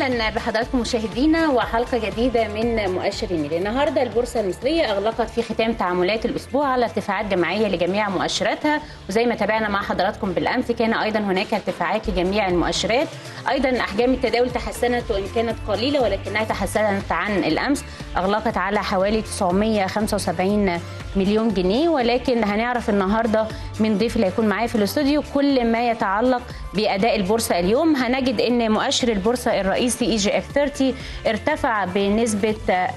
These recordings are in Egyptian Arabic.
اهلا بحضراتكم مشاهدينا وحلقه جديده من مؤشر النيل النهارده البورصه المصريه اغلقت في ختام تعاملات الاسبوع على ارتفاعات جماعيه لجميع مؤشراتها وزي ما تابعنا مع حضراتكم بالامس كان ايضا هناك ارتفاعات لجميع المؤشرات ايضا احجام التداول تحسنت وان كانت قليله ولكنها تحسنت عن الامس اغلقت على حوالي 975 مليون جنيه ولكن هنعرف النهارده من ضيف اللي هيكون معايا في الاستوديو كل ما يتعلق باداء البورصه اليوم هنجد ان مؤشر البورصه الرئيسي اي جي اف 30 ارتفع بنسبه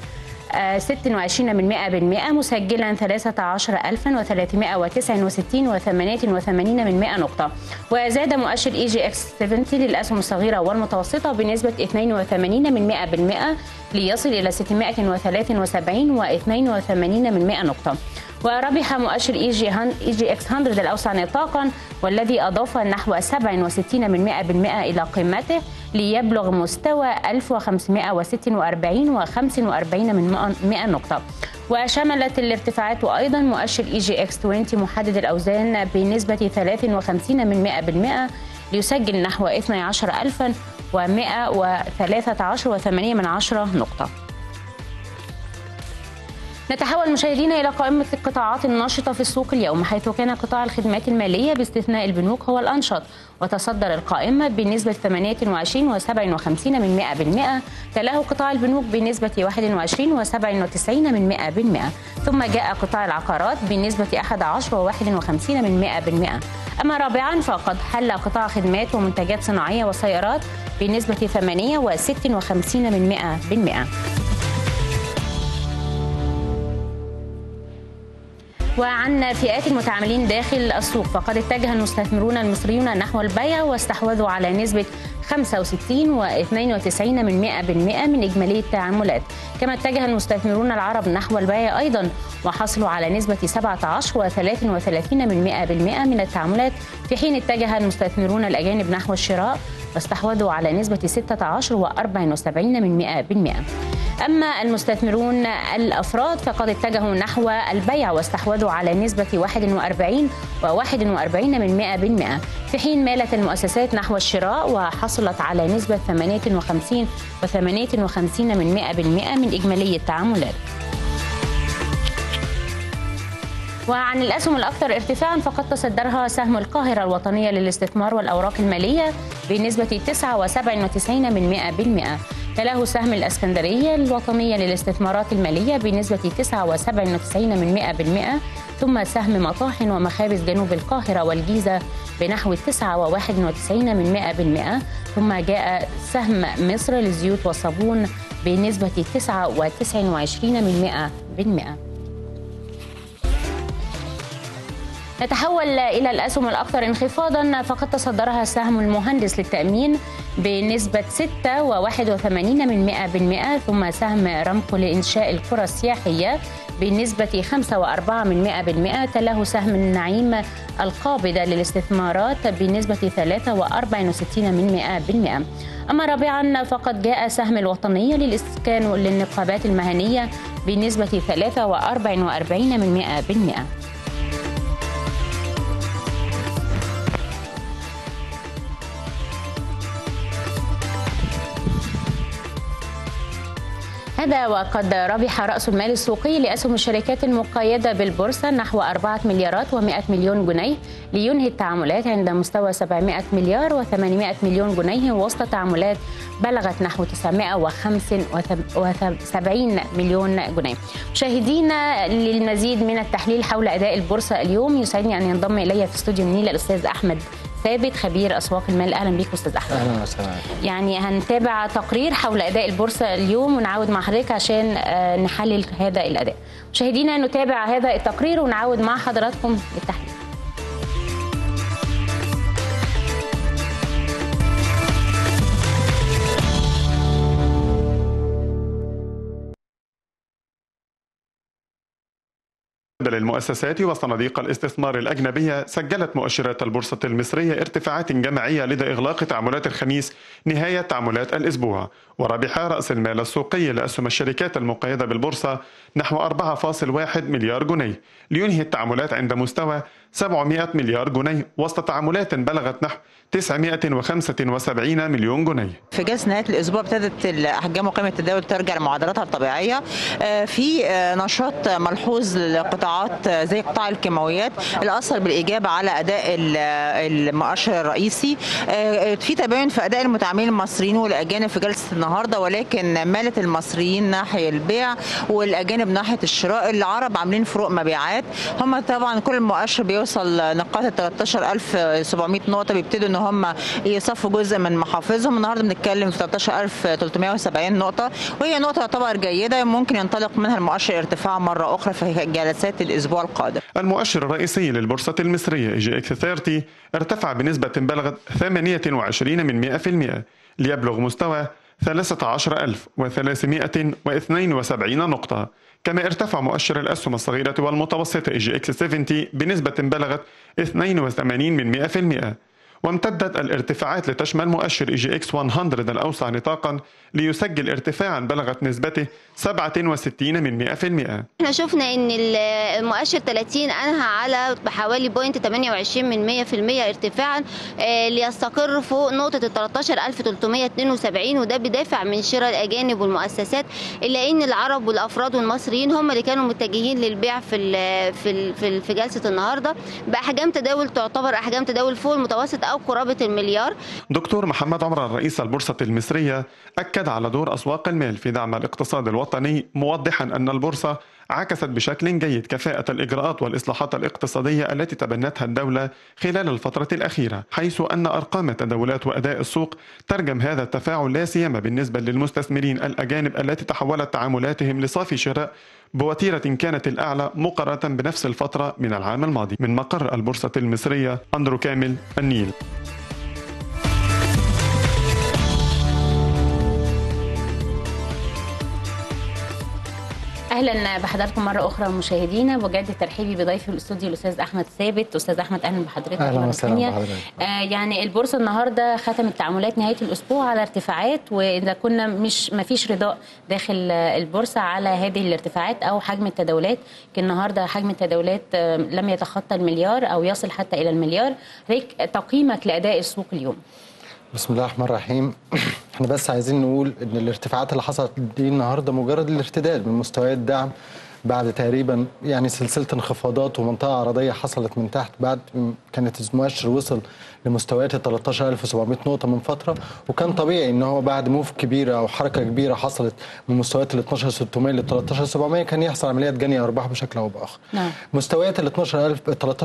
26 من 100% مسجلا 13369 و88 من 100 نقطة وزاد مؤشر اي جي اكس 70 للأسهم الصغيرة والمتوسطة بنسبة 82 من 100% ليصل إلى 673 و82 من 100 نقطة وربح مؤشر اي جي, اي جي اكس 100 الاوسع نطاقا والذي اضاف نحو 67 من 100% الى قمته ليبلغ مستوى 1546 و45 من 100 نقطه وشملت الارتفاعات ايضا مؤشر اي جي اكس 20 محدد الاوزان بنسبه 53 من 100% ليسجل نحو 12113 و8 من 10 نقطه نتحول مشاهدينا إلى قائمة القطاعات الناشطة في السوق اليوم حيث كان قطاع الخدمات المالية باستثناء البنوك هو الأنشط وتصدر القائمة بنسبة 28 و57 من 100% تلاه قطاع البنوك بنسبة 21 و97 من 100% ثم جاء قطاع العقارات بنسبة 11 و51 من 100% أما رابعا فقد حل قطاع خدمات ومنتجات صناعية وسيارات بنسبة 8 و56 من 100% وعن فئات المتعاملين داخل السوق فقد اتجه المستثمرون المصريون نحو البيع واستحوذوا على نسبة 65 و92 من 100% من إجمالي التعاملات كما اتجه المستثمرون العرب نحو البيع أيضا وحصلوا على نسبة 17 و33 من 100% من التعاملات في حين اتجه المستثمرون الأجانب نحو الشراء واستحوذوا على نسبة 16 و74 من 100% أما المستثمرون الأفراد فقد اتجهوا نحو البيع واستحوذوا على نسبة 41 و41 من 100% في حين مالت المؤسسات نحو الشراء وحصلت على نسبة 58 و58 من 100% من إجمالي التعاملات وعن الأسهم الأكثر ارتفاعا فقد تصدرها سهم القاهرة الوطنية للاستثمار والأوراق المالية بنسبة 9.97 من 100% تلاه سهم الاسكندريه الوطنيه للاستثمارات الماليه بنسبه 9.97 من 100% ثم سهم مطاحن ومخابز جنوب القاهره والجيزه بنحو 9.91 من 100% ثم جاء سهم مصر للزيوت والصابون بنسبه 9.29 من 100%. نتحول إلى الأسهم الأكثر انخفاضا فقد تصدرها سهم المهندس للتأمين بنسبة 6 و81 من 100% ثم سهم رامكو لإنشاء القرى السياحية بنسبة 5 و4 من 100% تلاه سهم النعيم القابضة للاستثمارات بنسبة 3 و64 من 100% أما رابعا فقد جاء سهم الوطنية للإسكان والنقابات المهنية بنسبة 3 و44 من 100% هذا وقد ربح رأس المال السوقي لأسهم الشركات المقيدة بالبورصة نحو 4 مليارات و100 مليون جنيه لينهي التعاملات عند مستوى 700 مليار و800 مليون جنيه وسط تعاملات بلغت نحو 975 مليون جنيه مشاهدينا للمزيد من التحليل حول أداء البورصة اليوم يسعدني أن ينضم إلي في استوديو النيل الأستاذ أحمد ثابت خبير اسواق المال اهلا بيك استاذ احمد اهلا وسهلا يعني هنتابع تقرير حول اداء البورصه اليوم ونعود مع حضرتك عشان نحلل هذا الاداء مشاهدينا نتابع هذا التقرير ونعود مع حضراتكم للتحليل للمؤسسات وصناديق الاستثمار الأجنبية سجلت مؤشرات البورصة المصرية ارتفاعات جماعية لدى إغلاق تعاملات الخميس نهاية تعاملات الأسبوع وربح رأس المال السوقي لأسهم الشركات المقيدة بالبورصة نحو 4.1 مليار جنيه لينهي التعاملات عند مستوى 700 مليار جنيه وسط تعاملات بلغت نحو 975 مليون جنيه في جلسه نهايه الاسبوع ابتدت احجام وقيمه التداول ترجع لمعدلاتها الطبيعيه في نشاط ملحوظ لقطاعات زي قطاع الكيماويات الاثر بالاجابه على اداء المؤشر الرئيسي في تباين في اداء المتعاملين المصريين والاجانب في جلسه النهارده ولكن مالت المصريين ناحيه البيع والاجانب ناحيه الشراء العرب عاملين فروق مبيعات هم طبعا كل مؤشر بيوصل نقاط ال 13700 نقطه بيبتدوا ان هم يصفوا جزء من محافظهم النهارده بنتكلم في 13370 نقطه وهي نقطه تعتبر جيده ممكن ينطلق منها المؤشر ارتفاع مره اخرى في جلسات الاسبوع القادم المؤشر الرئيسي للبورصة المصرية جي اكس 30 ارتفع بنسبة بلغت 28 من 100% ليبلغ مستوى 13372 نقطة كما ارتفع مؤشر الأسهم الصغيرة والمتوسطة جي اكس 70 بنسبة بلغت 82 من 100% وامتدت الارتفاعات لتشمل مؤشر اي جي اكس 100 الاوسع نطاقا ليسجل ارتفاعا بلغت نسبته 67 من 100% احنا شفنا ان المؤشر 30 انهى على بحوالي بوينت 28 من 100% ارتفاعا ليستقر فوق نقطه ال 13372 وده بدافع من شراء الاجانب والمؤسسات الا ان العرب والافراد والمصريين هم اللي كانوا متجهين للبيع في ال في ال في جلسه النهارده باحجام تداول تعتبر احجام تداول فوق المتوسط او قرابه المليار دكتور محمد عمران رئيس البورصه المصريه اكد على دور اسواق المال في دعم الاقتصاد الوطني موضحا ان البورصه عكست بشكل جيد كفاءة الإجراءات والإصلاحات الاقتصادية التي تبنتها الدولة خلال الفترة الأخيرة حيث أن أرقام التداولات وأداء السوق ترجم هذا التفاعل لا سيما بالنسبة للمستثمرين الأجانب التي تحولت تعاملاتهم لصافي شراء بوتيرة كانت الأعلى مقارنة بنفس الفترة من العام الماضي من مقر البورصة المصرية أندرو كامل النيل اهلا بحضراتكم مره اخرى مشاهدينا بجد ترحيبي بضيفي الاستوديو الاستاذ احمد ثابت استاذ احمد اهلا بحضرتك اهلا وسهلا بحضرتك آه يعني البورصه النهارده ختمت تعاملات نهايه الاسبوع على ارتفاعات واذا كنا مش ما فيش رضاء داخل البورصه على هذه الارتفاعات او حجم التداولات كان النهارده حجم التداولات لم يتخطى المليار او يصل حتى الى المليار هيك تقييمك لاداء السوق اليوم بسم الله الرحمن الرحيم احنا بس عايزين نقول ان الارتفاعات اللي حصلت دي النهارده مجرد الارتداد من مستويات دعم بعد تقريبا يعني سلسله انخفاضات ومنطقه عرضيه حصلت من تحت بعد كانت المؤشر وصل لمستويات ال 13700 نقطه من فتره وكان طبيعي ان هو بعد موف كبيره او حركه كبيره حصلت من مستويات ال 12600 لل 13700 كان يحصل عمليات جني ارباح بشكل او باخر. نعم. مستويات ال 12000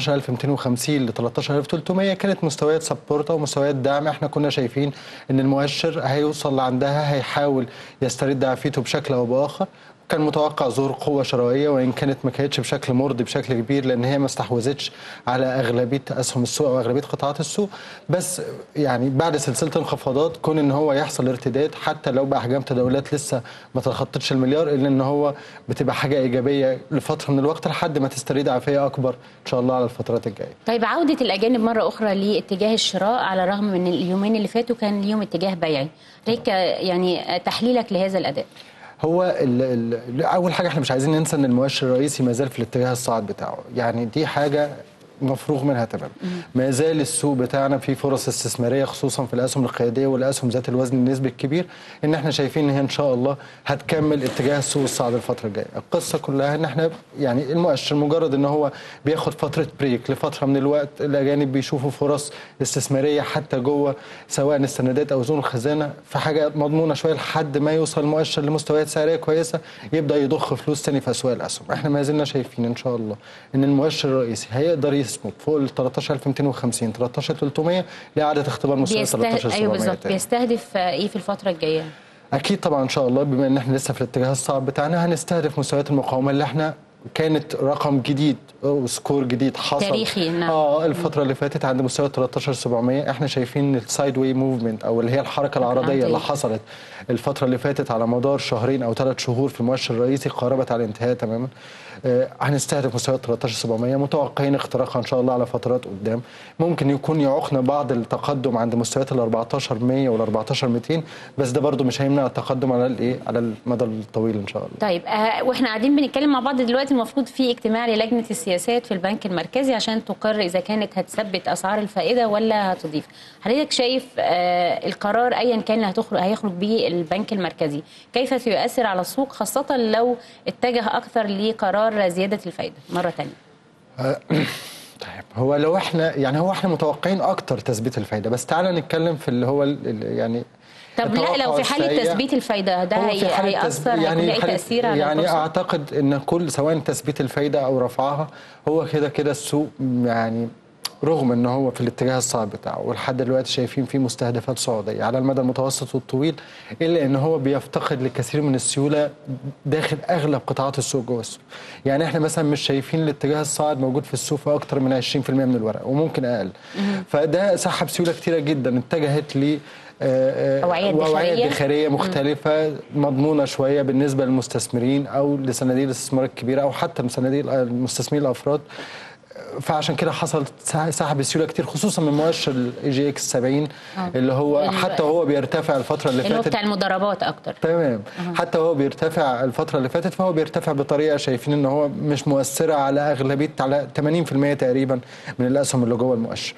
13250 ل 13300 كانت مستويات سبورت او مستويات دعم احنا كنا شايفين ان المؤشر هيوصل لعندها هيحاول يسترد عافيته بشكل او باخر كان متوقع ظهور قوه شرائيه وان كانت ما كانتش بشكل مرضي بشكل كبير لان هي ما استحوذتش على اغلبيه اسهم السوق او اغلبيه قطاعات السوق بس يعني بعد سلسله انخفاضات كون ان هو يحصل ارتداد حتى لو باحجام تداولات لسه ما تخطتش المليار الا ان هو بتبقى حاجه ايجابيه لفتره من الوقت لحد ما تستريد عافيه اكبر ان شاء الله على الفترات الجايه. طيب عوده الاجانب مره اخرى لاتجاه الشراء على الرغم من اليومين اللي فاتوا كان ليهم اتجاه بيعي. ريك يعني تحليلك لهذا الاداء. هو ال ال اول حاجه احنا مش عايزين ننسى ان المؤشر الرئيسي ما زال في الاتجاه الصاعد بتاعه يعني دي حاجه مفروغ منها تماما ما زال السوق بتاعنا فيه فرص استثماريه خصوصا في الاسهم القياديه والاسهم ذات الوزن النسبي الكبير ان احنا شايفين ان هي ان شاء الله هتكمل اتجاه السوق الصاعد الفتره الجايه القصه كلها ان احنا يعني المؤشر مجرد ان هو بياخد فتره بريك لفتره من الوقت الاجانب بيشوفوا فرص استثماريه حتى جوه سواء السندات او زون الخزانه في حاجه مضمونه شويه لحد ما يوصل المؤشر لمستويات سعريه كويسه يبدا يضخ فلوس تاني في اسواق الاسهم احنا ما زلنا شايفين ان شاء الله ان المؤشر الرئيسي هيقدر يصمد فوق ال 13250 13300 لاعاده اختبار مستوى 13700 ايوه بالظبط بيستهدف ايه في الفتره الجايه؟ اكيد طبعا ان شاء الله بما ان احنا لسه في الاتجاه الصعب بتاعنا هنستهدف مستويات المقاومه اللي احنا كانت رقم جديد وسكور جديد حصل تاريخي، نعم. اه الفتره اللي فاتت عند مستوى 13700 احنا شايفين السايد واي موفمنت او اللي هي الحركه العرضيه اللي العرضية. حصلت الفتره اللي فاتت على مدار شهرين او ثلاث شهور في المؤشر الرئيسي قاربت على الانتهاء تماما آه هنستهدف مستوى 13700 متوقعين اختراقها ان شاء الله على فترات قدام ممكن يكون يعوقنا بعض التقدم عند مستويات ال 14100 وال 14200 بس ده برضو مش هيمنع التقدم على الايه على المدى الطويل ان شاء الله طيب آه واحنا قاعدين بنتكلم مع بعض دلوقتي المفروض في اجتماع للجنه السياسات في البنك المركزي عشان تقرر اذا كانت هتثبت اسعار الفائده ولا هتضيف حضرتك شايف آه القرار ايا كان اللي هتخرج هيخرج به البنك المركزي كيف سيؤثر على السوق خاصه لو اتجه اكثر لقرار زياده الفائده مره ثانيه طيب هو لو احنا يعني هو احنا متوقعين اكتر تثبيت الفايده بس تعالى نتكلم في اللي هو ال- ال- يعني طب لا لو التوقع في حاله السريع. تثبيت الفايده ده هو هي في حالة هيأثر تثبيت- هيكون له اي حالة- تاثير على يعني البورصة؟ اعتقد ان كل سواء تثبيت الفايده او رفعها هو كده كده السوق يعني رغم ان هو في الاتجاه الصعب بتاعه ولحد دلوقتي شايفين فيه مستهدفات صعوديه على المدى المتوسط والطويل الا ان هو بيفتقد لكثير من السيوله داخل اغلب قطاعات السوق جوه السوق. يعني احنا مثلا مش شايفين الاتجاه الصاعد موجود في السوق في اكتر من 20% من الورق وممكن اقل. فده سحب سيوله كتيره جدا اتجهت ل آه، آه، أوعية وأوعية ادخارية. ادخاريه مختلفه مضمونه شويه بالنسبه للمستثمرين او لصناديق الاستثمار الكبيره او حتى صناديق المستثمرين الافراد فعشان كده حصل سحب سيوله كتير خصوصا من مؤشر الاي جي اكس 70 اللي هو اللي- حتى وهو بيرتفع الفتره اللي اللي هو فاتت بتاع المضاربات اكتر تمام حتى هو بيرتفع الفتره اللي فاتت فهو بيرتفع بطريقه شايفين ان هو مش مؤثره على اغلبيه على 80% تقريبا من الاسهم اللي جوه المؤشر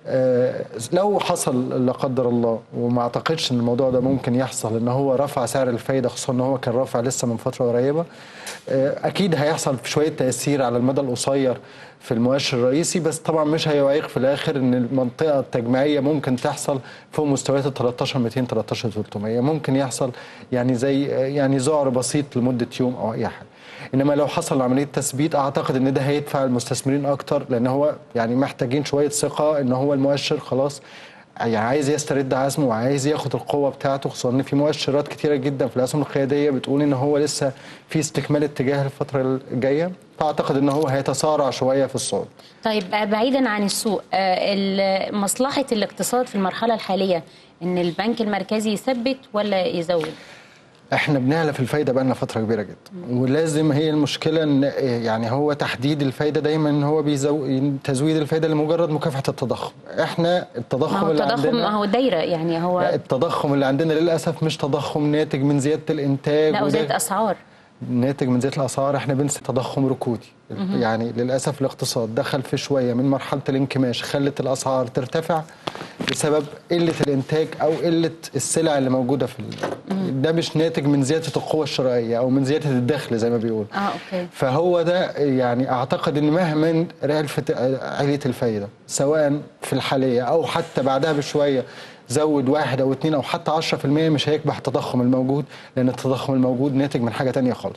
آه، لو حصل لا قدر الله وما اعتقدش ان الموضوع ده ممكن يحصل ان هو رفع سعر الفايده خصوصا ان هو كان رافع لسه من فتره قريبه آه، اكيد هيحصل شويه تاثير على المدى القصير في المؤشر الرئيسي بس طبعا مش هيعيق في الاخر ان المنطقه التجميعيه ممكن تحصل فوق مستويات ال 13 200 13 300 ممكن يحصل يعني زي يعني ذعر بسيط لمده يوم او اي حاجه انما لو حصل عمليه تثبيت اعتقد ان ده هيدفع المستثمرين اكتر لان هو يعني محتاجين شويه ثقه ان هو المؤشر خلاص يعني عايز يسترد عزمه وعايز ياخد القوه بتاعته خصوصا ان في مؤشرات كتيره جدا في الاسهم القياديه بتقول ان هو لسه في استكمال اتجاه الفتره الجايه فاعتقد ان هو هيتسارع شويه في الصعود طيب بعيدا عن السوق آه، ال- مصلحه الاقتصاد في المرحله الحاليه ان البنك المركزي يثبت ولا يزود احنا بنعلى في الفايده بقالنا فتره كبيره جدا ولازم هي المشكله ان يعني هو تحديد الفايده دايما ان هو بيزود تزويد الفايده لمجرد مكافحه التضخم احنا ما التضخم هو اللي التضخم عندنا ما هو دايره يعني هو التضخم اللي عندنا للاسف مش تضخم ناتج من زياده الانتاج لا وده وزياده اسعار ناتج من زياده الاسعار احنا بنسى تضخم ركودي يعني للاسف الاقتصاد دخل في شويه من مرحله الانكماش خلت الاسعار ترتفع بسبب قله الانتاج او قله السلع اللي موجوده في ال... ده مش ناتج من زياده القوه الشرائيه او من زياده الدخل زي ما بيقول اه اوكي فهو ده يعني اعتقد ان مهما رفعت عليه الفايده سواء في الحاليه او حتى بعدها بشويه زود واحد او اتنين او حتى 10% مش هيكبح التضخم الموجود لان التضخم الموجود ناتج من حاجه تانية خالص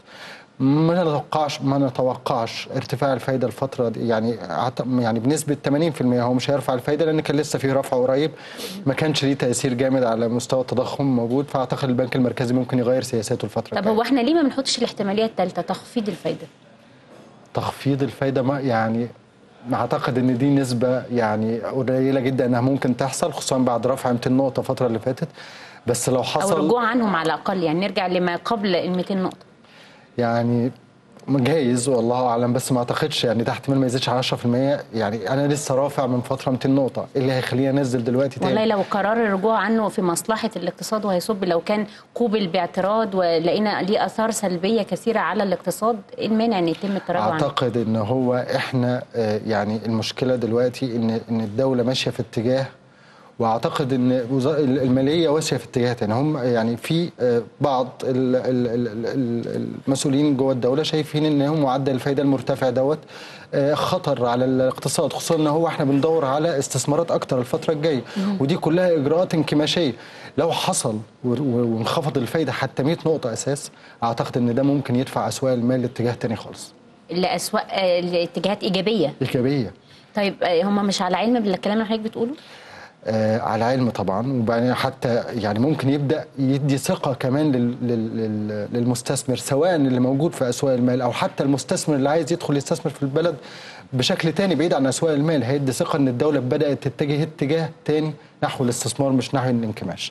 ما نتوقعش ما نتوقعش ارتفاع الفايده الفتره دي يعني أعت- يعني بنسبه 80% هو مش هيرفع الفايده لان كان لسه في رفع قريب ما كانش ليه تاثير جامد على مستوى التضخم موجود فاعتقد البنك المركزي ممكن يغير سياساته الفتره طب الجاية. هو احنا ليه ما بنحطش الاحتماليه الثالثه تخفيض الفايده تخفيض الفايده ما يعني اعتقد ان دي نسبه يعني قليله جدا انها ممكن تحصل خصوصا بعد رفع 200 نقطه الفتره اللي فاتت بس لو او حصل الرجوع عنهم على الاقل يعني نرجع لما قبل ال 200 نقطه يعني جايز والله اعلم بس ما اعتقدش يعني ده احتمال ما يزيدش على 10% يعني انا لسه رافع من فتره 200 نقطه ايه اللي هيخليني انزل دلوقتي تاني والله لو قرار الرجوع عنه في مصلحه الاقتصاد وهيصب لو كان قوبل باعتراض ولقينا ليه اثار سلبيه كثيره على الاقتصاد ايه المانع ان يتم التراجع عنه اعتقد ان هو احنا آه، يعني المشكله دلوقتي ان ان الدوله ماشيه في اتجاه واعتقد ان وزاره الماليه ماشيه في اتجاه تاني هم يعني في آه، بعض ال- ال- ال- ال- المسؤولين جوه الدوله شايفين ان هم معدل الفايده المرتفع دوت آه، خطر على الاقتصاد خصوصا ان هو احنا بندور على استثمارات اكتر الفتره الجايه ودي كلها اجراءات انكماشيه لو حصل و- و- وانخفض الفايده حتى 100 نقطه اساس اعتقد ان ده ممكن يدفع اسواق المال لاتجاه تاني خالص لاسواق آه، لاتجاهات ايجابيه ايجابيه طيب آه، هم مش على علم بالكلام اللي حضرتك بتقوله آه على علم طبعا وبعدين حتى يعني ممكن يبدا يدي ثقه كمان لل لل لل للمستثمر سواء اللي موجود في اسواق المال او حتى المستثمر اللي عايز يدخل يستثمر في البلد بشكل تاني بعيد عن اسواق المال هيدي ثقه ان الدوله بدات تتجه اتجاه تاني نحو الاستثمار مش نحو الانكماش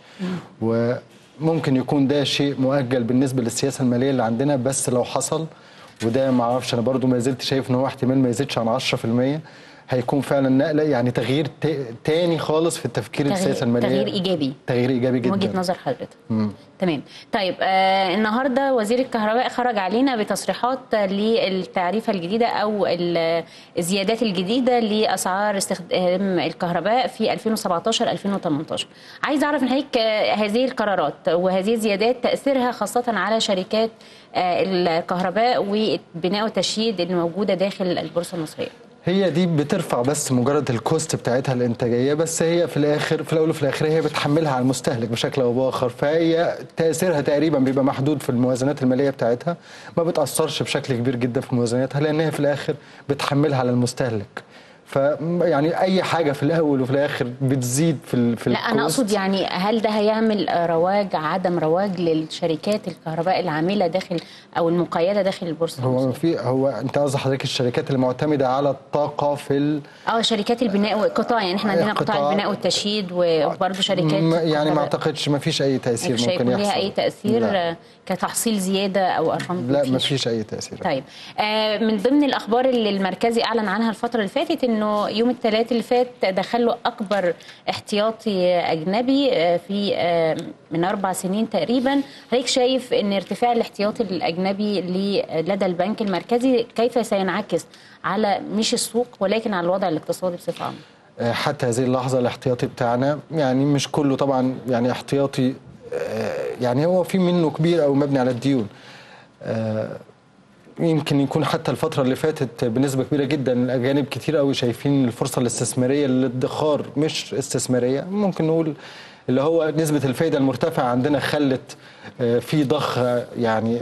وممكن يكون ده شيء مؤجل بالنسبه للسياسه الماليه اللي عندنا بس لو حصل وده ما اعرفش انا برضو ما زلت شايف ان هو احتمال ما يزيدش عن 10% هيكون فعلا نقله يعني تغيير تا- تاني خالص في التفكير تغيير, السياسه الماليه تغيير ايجابي تغيير ايجابي من جدا وجهه نظر حضرتك تمام طيب آه النهارده وزير الكهرباء خرج علينا بتصريحات للتعريفه الجديده او ال- الزيادات الجديده لاسعار استخدام الكهرباء في 2017 2018 عايز اعرف من حضرتك آه، هذه القرارات وهذه الزيادات تاثيرها خاصه على شركات آه، الكهرباء والبناء والتشييد الموجوده داخل البورصه المصريه هي دي بترفع بس مجرد الكوست بتاعتها الانتاجيه بس هي في الاخر في الاول وفي الاخر هي بتحملها على المستهلك بشكل او باخر فهي تاثيرها تقريبا بيبقى محدود في الموازنات الماليه بتاعتها ما بتاثرش بشكل كبير جدا في موازناتها لان هي في الاخر بتحملها على المستهلك ف يعني اي حاجه في الاول وفي الاخر بتزيد في ال في لا انا الكوست. اقصد يعني هل ده هيعمل آه، رواج عدم رواج للشركات الكهرباء العامله داخل او المقيده داخل البورصه هو المصرية؟ في هو انت قصدك حضرتك الشركات اللي معتمده على الطاقه في ال اه شركات البناء والقطاع يعني احنا عندنا قطاع قطاع- البناء والتشييد وبرضه شركات ما- يعني ما الكهرباء. اعتقدش ما فيش اي تاثير مش ممكن هيكون يحصل ليها اي تاثير لا, آه، كتحصيل زياده او ارقام لا مفيش. ما فيش اي تاثير طيب آه، من ضمن الاخبار اللي المركزي اعلن عنها الفتره اللي فاتت انه يوم الثلاث اللي فات دخل له اكبر احتياطي اجنبي آه، في آه، من اربع سنين تقريبا حضرتك شايف ان ارتفاع الاحتياطي الاجنبي ل- لدى البنك المركزي كيف سينعكس على مش السوق ولكن على الوضع الاقتصادي بصفه عامه حتى هذه اللحظة الاحتياطي بتاعنا يعني مش كله طبعا يعني احتياطي آه، يعني هو في منه كبير أو مبني على الديون آه، يمكن يكون حتى الفترة اللي فاتت بنسبة كبيرة جدا الأجانب كتير قوي شايفين الفرصة الاستثمارية للادخار مش استثمارية ممكن نقول اللي هو نسبة الفايدة المرتفعة عندنا خلت آه، في ضخ آه، يعني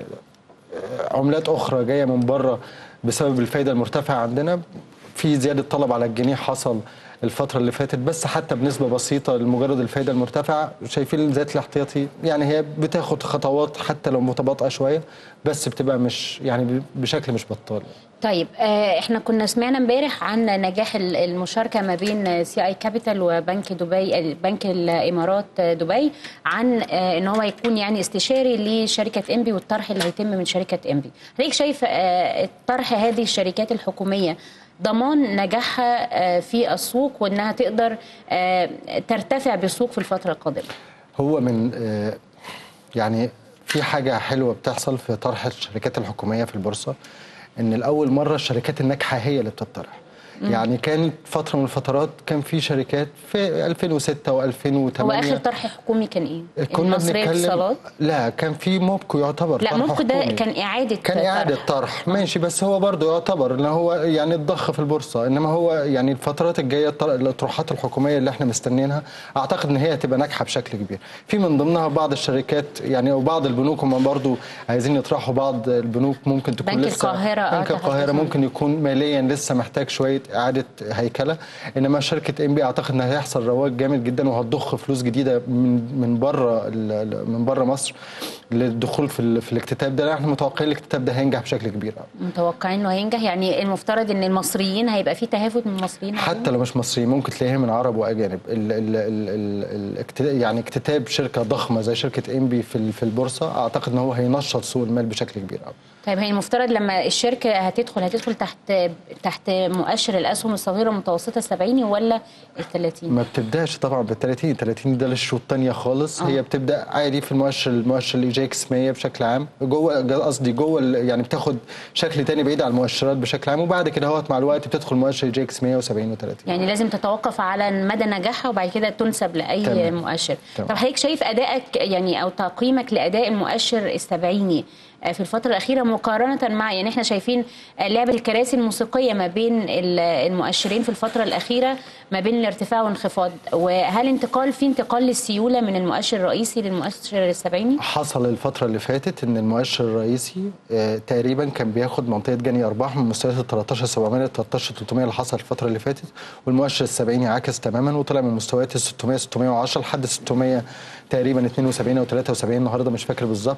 عملات اخرى جايه من بره بسبب الفايده المرتفعه عندنا في زياده طلب على الجنيه حصل الفترة اللي فاتت بس حتى بنسبة بسيطة لمجرد الفايدة المرتفعة شايفين ذات الاحتياطي يعني هي بتاخد خطوات حتى لو متباطئة شوية بس بتبقى مش يعني بشكل مش بطال طيب آه، احنا كنا سمعنا امبارح عن نجاح ال- المشاركه ما بين سي اي كابيتال وبنك دبي بنك الامارات دبي عن آه، ان هو يكون يعني استشاري لشركه انبي والطرح اللي هيتم من شركه انبي حضرتك شايف آه، طرح هذه الشركات الحكوميه ضمان نجاحها آه، في السوق وانها تقدر آه، ترتفع بالسوق في الفتره القادمه هو من آه، يعني في حاجة حلوة بتحصل في طرح الشركات الحكومية في البورصة إن الأول مرة الشركات الناجحة هي اللي بتطرح يعني كانت فترة من الفترات كان في شركات في 2006 و2008 هو اخر طرح حكومي كان ايه؟ كنا المصريه بنتكلم اتصالات لا كان في موبكو يعتبر لا طرح ممكن ده حكومي. كان اعاده كان اعاده طرح ماشي بس هو برضه يعتبر ان هو يعني اتضخ في البورصه انما هو يعني الفترات الجايه الطر- الاطروحات الحكوميه اللي احنا مستنيينها اعتقد ان هي هتبقى ناجحه بشكل كبير في من ضمنها بعض الشركات يعني او بعض البنوك هم برضه عايزين يطرحوا بعض البنوك ممكن تكون بنك لسه القاهرة، آه، بنك القاهره تحديداً. ممكن يكون ماليا لسه محتاج شويه اعاده هيكله انما شركه ام بي اعتقد ان هيحصل رواج جامد جدا وهتضخ فلوس جديده من من بره ال- ال- من بره مصر للدخول في ال- في الاكتتاب ده احنا متوقعين الاكتتاب ده هينجح بشكل كبير قوي متوقعين انه هينجح يعني المفترض ان المصريين هيبقى في تهافت من المصريين حتى لو مش مصريين ممكن تلاقيها من عرب واجانب ال ال ال ال الاكت- يعني اكتتاب شركه ضخمه زي شركه ام بي في ال- في البورصه اعتقد ان هو هينشط سوق المال بشكل كبير قوي طيب هي المفترض لما الشركه هتدخل هتدخل تحت تحت مؤشر الاسهم الصغيره المتوسطه 70 ولا ال 30 ما بتبداش طبعا بال 30 30 ده للشوط الثانيه خالص آه. هي بتبدا عادي في المؤشر المؤشر الاي جي اكس 100 بشكل عام جوه قصدي جوه ال- يعني بتاخد شكل تاني بعيد عن المؤشرات بشكل عام وبعد كده اهوت مع الوقت بتدخل مؤشر اي جي اكس 170 و30 يعني لازم تتوقف على مدى نجاحها وبعد كده تنسب لاي تمام. مؤشر تمام. طب حضرتك شايف ادائك يعني او تقييمك لاداء المؤشر السبعيني في الفترة الأخيرة مقارنة مع يعني احنا شايفين لعبة الكراسي الموسيقية ما بين المؤشرين في الفترة الأخيرة ما بين الارتفاع والانخفاض وهل انتقال في انتقال للسيولة من المؤشر الرئيسي للمؤشر السبعيني؟ حصل الفترة اللي فاتت ان المؤشر الرئيسي آه، تقريبا كان بياخد منطقة جني ارباح من مستويات ال 13700 ل 13300 اللي حصل الفترة اللي فاتت والمؤشر السبعيني عكس تماما وطلع من مستويات ال 600 610 لحد 600 تقريبا 72 او 73 النهارده مش فاكر بالظبط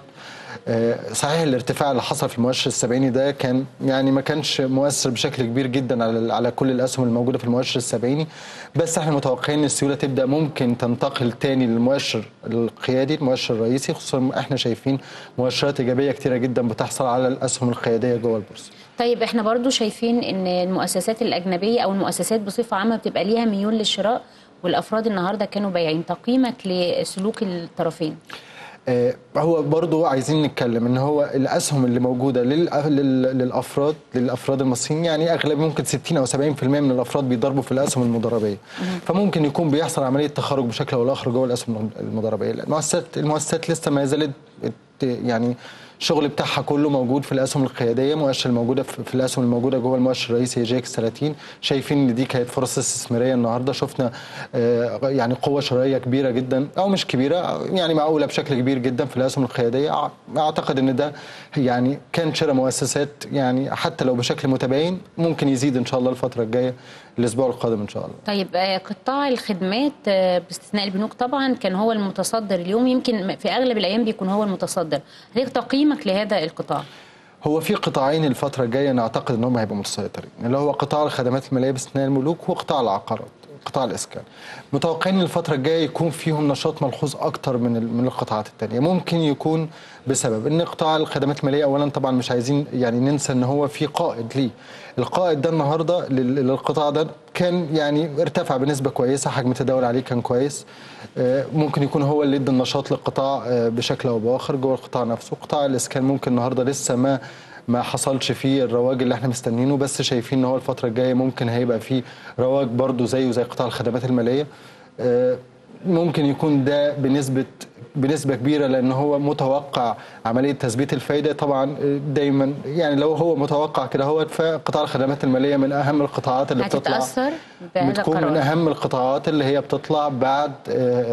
آه، صحيح الارتفاع اللي حصل في المؤشر السبعيني ده كان يعني ما كانش مؤثر بشكل كبير جدا على على كل الاسهم الموجوده في المؤشر السبعيني بس احنا متوقعين ان السيوله تبدا ممكن تنتقل تاني للمؤشر القيادي المؤشر الرئيسي خصوصا احنا شايفين مؤشرات ايجابيه كتيره جدا بتحصل على الاسهم القياديه جوه البورصه طيب احنا برضو شايفين ان المؤسسات الاجنبيه او المؤسسات بصفه عامه بتبقى ليها ميول للشراء والافراد النهارده كانوا بايعين تقييمك لسلوك الطرفين آه، هو برضو عايزين نتكلم ان هو الاسهم اللي موجوده لل- لل- للافراد للافراد المصريين يعني اغلب ممكن 60 او 70% من الافراد بيضربوا في الاسهم المضاربيه فممكن يكون بيحصل عمليه تخرج بشكل او باخر جوه الاسهم المضاربيه المؤسسات المؤسسات لسه ما زالت بت- يعني الشغل بتاعها كله موجود في الاسهم القياديه مؤشر الموجوده في في الاسهم الموجوده جوه المؤشر الرئيسي جي اكس 30 شايفين ان دي كانت فرص استثماريه النهارده شفنا آه، يعني قوه شرائيه كبيره جدا او مش كبيره يعني معقوله بشكل كبير جدا في الاسهم القياديه أع- اعتقد ان ده يعني كان شراء مؤسسات يعني حتى لو بشكل متباين ممكن يزيد ان شاء الله الفتره الجايه الاسبوع القادم ان شاء الله طيب آه، قطاع الخدمات آه، باستثناء البنوك طبعا كان هو المتصدر اليوم يمكن في اغلب الايام بيكون هو المتصدر هل تقييمك لهذا القطاع هو في قطاعين الفترة الجاية نعتقد ان هم هيبقوا متسيطرين اللي هو قطاع الخدمات المالية باستثناء الملوك وقطاع العقارات قطاع الاسكان متوقعين الفترة الجاية يكون فيهم نشاط ملحوظ اكتر من ال- من القطاعات التانية ممكن يكون بسبب ان قطاع الخدمات المالية اولا طبعا مش عايزين يعني ننسى ان هو في قائد ليه القائد ده النهارده لل- للقطاع ده كان يعني ارتفع بنسبة كويسة حجم التداول عليه كان كويس آه، ممكن يكون هو اللي ادى النشاط للقطاع آه، بشكل او باخر جوه القطاع نفسه قطاع الاسكان ممكن النهارده لسه ما ما حصلش فيه الرواج اللي احنا مستنيينه بس شايفين ان هو الفتره الجايه ممكن هيبقى فيه رواج برضو زيه زي قطاع الخدمات الماليه آه، ممكن يكون ده بنسبه بنسبه كبيره لان هو متوقع عمليه تثبيت الفايده طبعا آه، دايما يعني لو هو متوقع كده هو فقطاع الخدمات الماليه من اهم القطاعات اللي بتطلع هتتاثر بهذا بتكون من القرار اهم القطاعات اللي هي بتطلع بعد آه،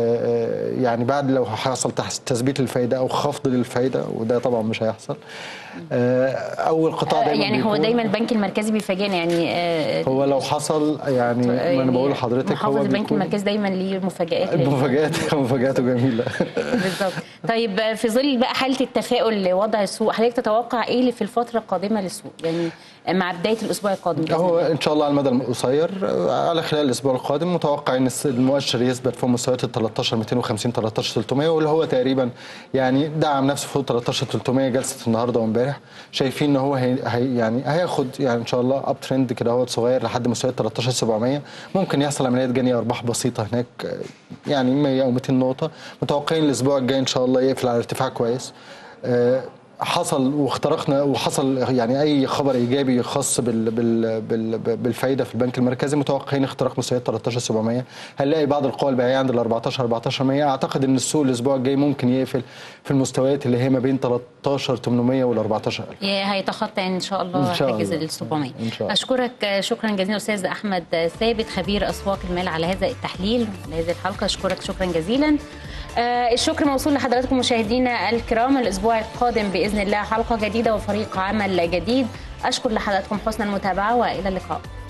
آه، يعني بعد لو حصل تحت تثبيت الفايده او خفض للفايده وده طبعا مش هيحصل آه، اول قطاع آه، دايما يعني هو بيكون- دايما البنك المركزي بيفاجئنا يعني آه، هو لو حصل يعني ما انا يعني بقول لحضرتك محافظ هو البنك بيكون- المركزي دايما ليه مفاجآت لل- مفاجآت مفاجآته جميله بالظبط طيب في ظل بقى حاله التفاؤل لوضع السوق حضرتك تتوقع ايه اللي في الفتره القادمه للسوق يعني مع بدايه الاسبوع القادم بإذن هو الله؟ ان شاء الله على المدى القصير آه، على خلال الاسبوع القادم متوقع ان الس- المؤشر يثبت فوق مستويات ال 13 250 13 300 واللي هو تقريبا يعني دعم نفسه فوق 13 300 جلسه النهارده وامبارح شايفين ان هو هي هي يعني هياخد يعني ان شاء الله اب ترند كده هو صغير لحد مستويات 13 700 ممكن يحصل عمليه جني ارباح بسيطه هناك آه، يعني 100 او 200 نقطه متوقعين الاسبوع الجاي ان شاء الله يقفل على ارتفاع كويس آه، حصل واخترقنا وحصل يعني اي خبر ايجابي خاص بال بال بال بالفايده في البنك المركزي متوقعين اختراق مستويات 13700 هنلاقي بعض القوى البيعيه عند ال 14 14100 اعتقد ان السوق الاسبوع الجاي ممكن يقفل في المستويات اللي هي ما بين 13800 وال 14000 هيتخطى ان شاء الله إن شاء حاجز الله. ال 700 إن شاء الله. اشكرك شكرا جزيلا استاذ احمد ثابت خبير اسواق المال على هذا التحليل لهذه الحلقه اشكرك شكرا جزيلا آه، الشكر موصول لحضراتكم مشاهدينا الكرام الاسبوع القادم باذن الله حلقه جديده وفريق عمل جديد اشكر لحضراتكم حسن المتابعه والى اللقاء